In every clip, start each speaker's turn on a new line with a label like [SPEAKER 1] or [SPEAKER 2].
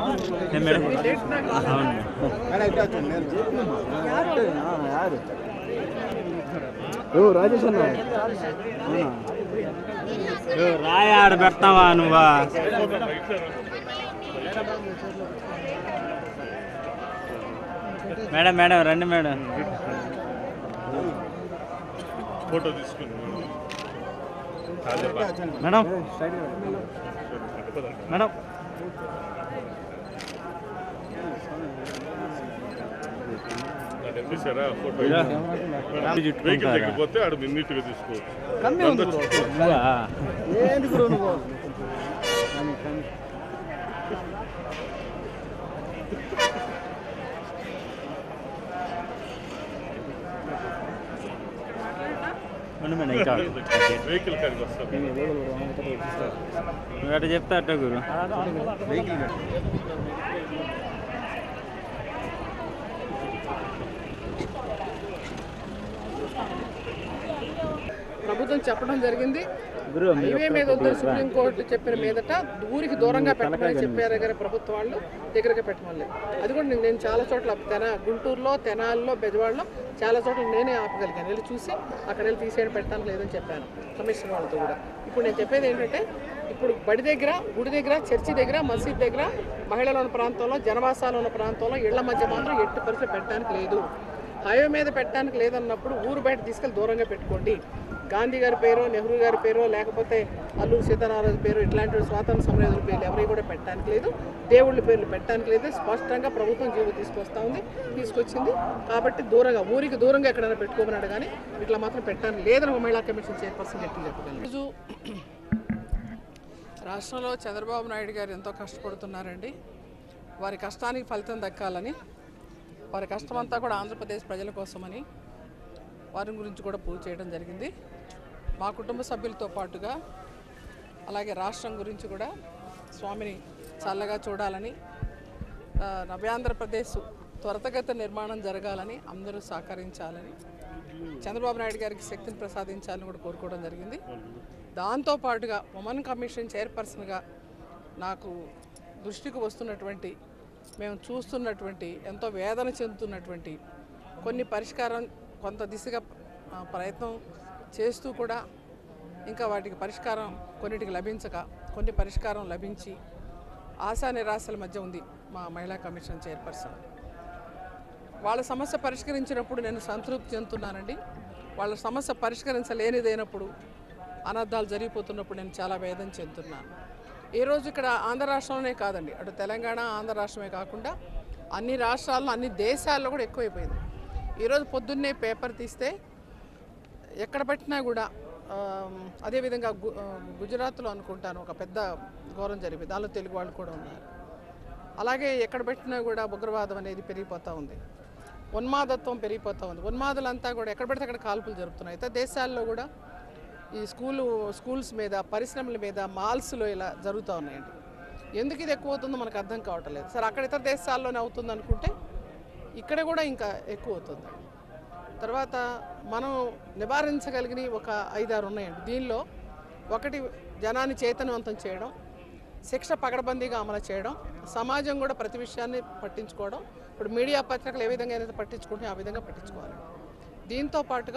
[SPEAKER 1] ಏನ್ ಮೇಡಮ್ అవును
[SPEAKER 2] ಯಾರು ఓ రాజేష్ అన్న అవునా
[SPEAKER 1] ఏ, రాయి ఆడ పెడతావా నువ్వా మేడం మేడం రండి మేడం
[SPEAKER 3] ఫోటో తీసుకుని
[SPEAKER 1] మేడం మేడం
[SPEAKER 3] ఎంపీసారా ఫోటో
[SPEAKER 1] ఇలా.
[SPEAKER 3] వెహికల్ తగ్గిపోతే ఆడ నీట్గా తీసుకోవచ్చు
[SPEAKER 2] కమ్మే ఉంది బ్రో
[SPEAKER 1] నువ్వా?
[SPEAKER 2] ఏంది బ్రో నువ్వు కానీ కానీ
[SPEAKER 1] ఉండు మేడం ఇంకా
[SPEAKER 3] వెహికల్ కాడికి వస్తాం
[SPEAKER 1] నువ్వు అట్ట చెప్తా అట్ట గురు
[SPEAKER 2] వెహికల్
[SPEAKER 4] ప్రభుత్వం చెప్పడం జరిగింది
[SPEAKER 1] గురు
[SPEAKER 4] హైవే మీద వద్దని సుప్రీంకోర్టు చెప్పిన మీదట ఊరికి దూరంగా పెట్టమని చెప్పారు దగ్గర ప్రభుత్వం వాళ్ళు దగ్గరగా పెట్టమని అది కూడా నేను- నేను చాలా చోట్ల తెన గుంటూరులో తెనాలిలో బెజవాడలో చాలా చోట్ల నేనే ఆపగలిగాను వెళ్ళి చూసి అక్కడ వెళ్ళి తీసేయడం పెట్టడానికి లేదని చెప్పాను కమిషనర్ వాళ్ళతో కూడా ఇప్పుడు నేను చెప్పేది ఏంటంటే ఇప్పుడు బడి దగ్గర గుడి దగ్గర చర్చి దగ్గర మసీద్ దగ్గర మహిళలు ఉన్న ప్రాంతంలో జనవాసాలు ఉన్న ప్రాంతంలో ఇళ్ల మధ్య మాత్రం ఎట్టి పరిస్థితి పెట్టడానికి లేదు హైవే మీద పెట్టడానికి లేదన్నప్పుడు ఊరు బయట తీసుకెళ్ళి దూరంగా పెట్టుకోండి గాంధీ గారి పేరు నెహ్రూ గారి పేరు లేకపోతే అల్లూరు సీతారామరాజు పేరు ఇట్లాంటి స్వాతంత్ర సమరయోధుల పేర్లు ఎవరి కూడా పెట్టడానికి లేదు దేవుళ్ళ పేర్లు పెట్టడానికి లేదు స్పష్టంగా ప్రభుత్వం జీవో తీసుకొస్తా ఉంది తీసుకొచ్చింది కాబట్టి దూరంగా ఊరికి దూరంగా ఎక్కడైనా పెట్టుకోమన్నాడు కానీ ఇట్లా మాత్రం పెట్టడానికి లేదని ఒక మహిళా కమిషన్ చైర్పర్సన్ గట్టి చెప్పగలను రోజు రాష్ట్రంలో చంద్రబాబు నాయుడు గారు ఎంతో కష్టపడుతున్నారండి వారి కష్టానికి ఫలితం దక్కాలని వారి కష్టమంతా కూడా ఆంధ్రప్రదేశ్ ప్రజల కోసమని వారి గురించి కూడా పూజ చేయడం జరిగింది మా కుటుంబ సభ్యులతో పాటుగా అలాగే రాష్ట్రం గురించి కూడా స్వామిని చల్లగా చూడాలని ఆ, నవ్యాంధ్రప్రదేశ్ త్వరితగత నిర్మాణం జరగాలని అందరూ సహకరించాలని చంద్రబాబు నాయుడు గారికి శక్తిని ప్రసాదించాలని కూడా కోరుకోవడం జరిగింది దాంతోపాటుగా ఉమెన్ కమిషన్ చైర్పర్సన్గా నాకు దృష్టికి వస్తున్నటువంటి మేము చూస్తున్నటువంటి ఎంతో వేదన చెందుతున్నటువంటి కొన్ని పరిష్కారం కొంత దిశగా ఆ, ప్రయత్నం చేస్తూ కూడా ఇంకా వాటికి పరిష్కారం కొన్నిటికి లభించక కొన్ని పరిష్కారం లభించి ఆశా నిరాశల మధ్య ఉంది మా మహిళా కమిషన్ చైర్పర్సన్ వాళ్ళ సమస్య పరిష్కరించినప్పుడు నేను సంతృప్తి చెందుతున్నానండి వాళ్ళ సమస్య పరిష్కరించలేనిదైనప్పుడు అనర్థాలు జరిగిపోతున్నప్పుడు నేను చాలా వేదన చెందుతున్నాను ఈరోజు ఇక్కడ ఆంధ్ర రాష్ట్రంలోనే కాదండి అటు తెలంగాణ ఆంధ్ర రాష్ట్రమే కాకుండా అన్ని రాష్ట్రాల్లో అన్ని దేశాల్లో కూడా ఎక్కువైపోయింది ఈరోజు పొద్దున్నే పేపర్ తీస్తే ఎక్కడ పెట్టినా కూడా ఆమ్, అదేవిధంగా గు ఆ, గుజరాత్లో అనుకుంటాను ఒక పెద్ద ఘోరం జరిగింది దానిలో తెలుగు వాళ్ళు కూడా ఉన్నారు అలాగే ఎక్కడ పెట్టినా కూడా ఉగ్రవాదం అనేది పెరిగిపోతూ ఉంది ఉన్మాదత్వం పెరిగిపోతూ ఉంది ఉన్మాదులంతా కూడా ఎక్కడ పెడితే అక్కడ కాల్పులు జరుపుతున్నాయి అయితే దేశాల్లో కూడా ఈ స్కూలు స్కూల్స్ మీద పరిశ్రమల మీద మాల్స్లో ఇలా జరుగుతూ ఉన్నాయండి ఎందుకు ఇది ఎక్కువ అవుతుందో మనకు అర్థం కావట్లేదు సరే అక్కడ ఇతర దేశాల్లోనే అవుతుంది అనుకుంటే ఇక్కడ కూడా ఇంకా ఎక్కువ అవుతుంది తర్వాత మనం నివారించగలిగిన ఒక ఐదారు ఉన్నాయండి దీనిలో ఒకటి జనాన్ని చైతన్యవంతం చేయడం శిక్ష పకడ్బందీగా అమలు చేయడం సమాజం కూడా ప్రతి విషయాన్ని పట్టించుకోవడం ఇప్పుడు మీడియా పత్రికలు ఏ విధంగా అయితే పట్టించుకుంటే ఆ విధంగా పట్టించుకోవాలి దీంతో పాటుగా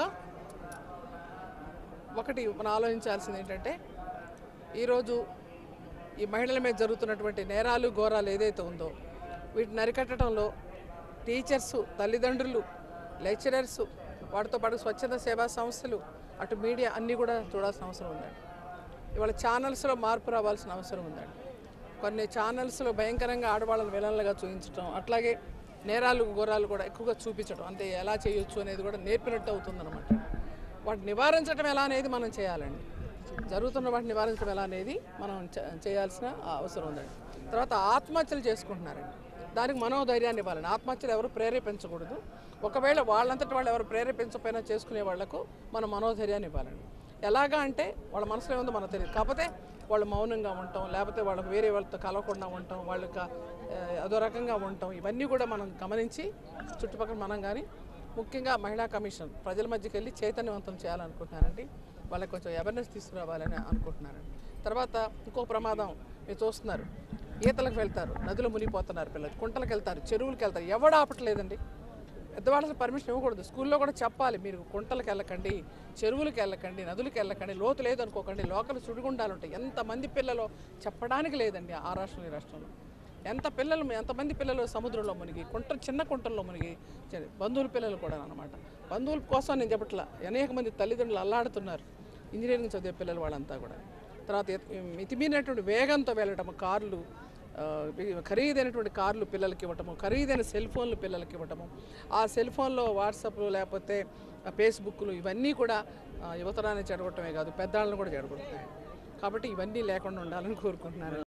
[SPEAKER 4] ఒకటి మనం ఆలోచించాల్సింది ఏంటంటే ఈరోజు ఈ మహిళల మీద జరుగుతున్నటువంటి నేరాలు ఘోరాలు ఏదైతే ఉందో వీటిని అరికట్టడంలో టీచర్స్ తల్లిదండ్రులు లెక్చరర్స్ వాటితో పాటు స్వచ్ఛంద సేవా సంస్థలు అటు మీడియా అన్నీ కూడా చూడాల్సిన అవసరం ఉందండి ఇవాళ ఛానల్స్లో మార్పు రావాల్సిన అవసరం ఉందండి కొన్ని ఛానల్స్లో భయంకరంగా ఆడవాళ్ళని విలన్లుగా చూపించడం అట్లాగే నేరాలు ఘోరాలు కూడా ఎక్కువగా చూపించడం అంటే ఎలా చేయొచ్చు అనేది కూడా నేర్పినట్టు అవుతుందన్నమాట వాటిని నివారించడం ఎలా అనేది మనం చేయాలండి జరుగుతున్న వాటిని నివారించడం ఎలా అనేది మనం చే- చేయాల్సిన అవసరం ఉందండి తర్వాత ఆత్మహత్యలు చేసుకుంటున్నారండి దానికి మనోధైర్యాన్ని ఇవ్వాలండి ఆత్మహత్యలు ఎవరు ప్రేరేపించకూడదు ఒకవేళ వాళ్ళంతటి వాళ్ళు ఎవరు ప్రేరేపించకపోయినా చేసుకునే వాళ్లకు మనం మనోధైర్యాన్ని ఇవ్వాలండి ఎలాగా అంటే వాళ్ళ మనసులో ఏముందో మనకు తెలియదు కాకపోతే వాళ్ళు మౌనంగా ఉంటాం లేకపోతే వాళ్ళకి వేరే వాళ్ళతో కలవకుండా ఉంటాం వాళ్ళకి ఆ, అదో రకంగా ఉంటాం ఇవన్నీ కూడా మనం గమనించి చుట్టుపక్కల మనం కానీ ముఖ్యంగా మహిళా కమిషన్ ప్రజల మధ్యకి వెళ్ళి చైతన్యవంతం చేయాలనుకుంటున్నానండి వాళ్ళకి కొంచెం అవేర్నెస్ తీసుకురావాలని అనుకుంటున్నానండి తర్వాత ఇంకో ప్రమాదం మీరు చూస్తున్నారు ఈతలకు వెళ్తారు నదులు మునిగిపోతున్నారు పిల్లలు కుంటలకు వెళ్తారు చెరువులకు వెళ్తారు ఎవడు ఆపట్లేదండి పెద్దవాళ్ళకి పర్మిషన్ ఇవ్వకూడదు స్కూల్లో కూడా చెప్పాలి మీరు కుంటలకు వెళ్ళకండి చెరువులకు వెళ్ళకండి నదులకు వెళ్ళకండి లోతు లేదు అనుకోకండి లోకల్ సుడిగుండాలు ఉంటాయి ఎంతమంది పిల్లలు చెప్పడానికి లేదండి ఆ రాష్ట్రంలో ఈ రాష్ట్రంలో ఎంత పిల్లలు ఎంతమంది పిల్లలు సముద్రంలో మునిగి కుంట చిన్న కుంటల్లో మునిగి చి- బంధువుల పిల్లలు కూడా అనమాట బంధువుల కోసం నేను చెప్పట్లా అనేక మంది తల్లిదండ్రులు అల్లాడుతున్నారు ఇంజనీరింగ్ చదివే పిల్లలు వాళ్ళంతా కూడా తర్వాత ఎత్- మితిమీరినటువంటి వేగంతో వెళ్ళటం కార్లు ఆ, ఖరీదైనటువంటి కార్లు పిల్లలకి ఇవ్వటము ఖరీదైన సెల్ ఫోన్లు పిల్లలకి ఇవ్వటము ఆ సెల్ ఫోన్లో వాట్సాప్లు లేకపోతే ఆ ఫేస్బుక్లు ఇవన్నీ కూడా ఆ, యువతరాన్ని చెడగొట్టమే కాదు పెద్దవాళ్ళని కూడా చెడగొడతాయి కాబట్టి ఇవన్నీ లేకుండా ఉండాలని కోరుకుంటున్నాను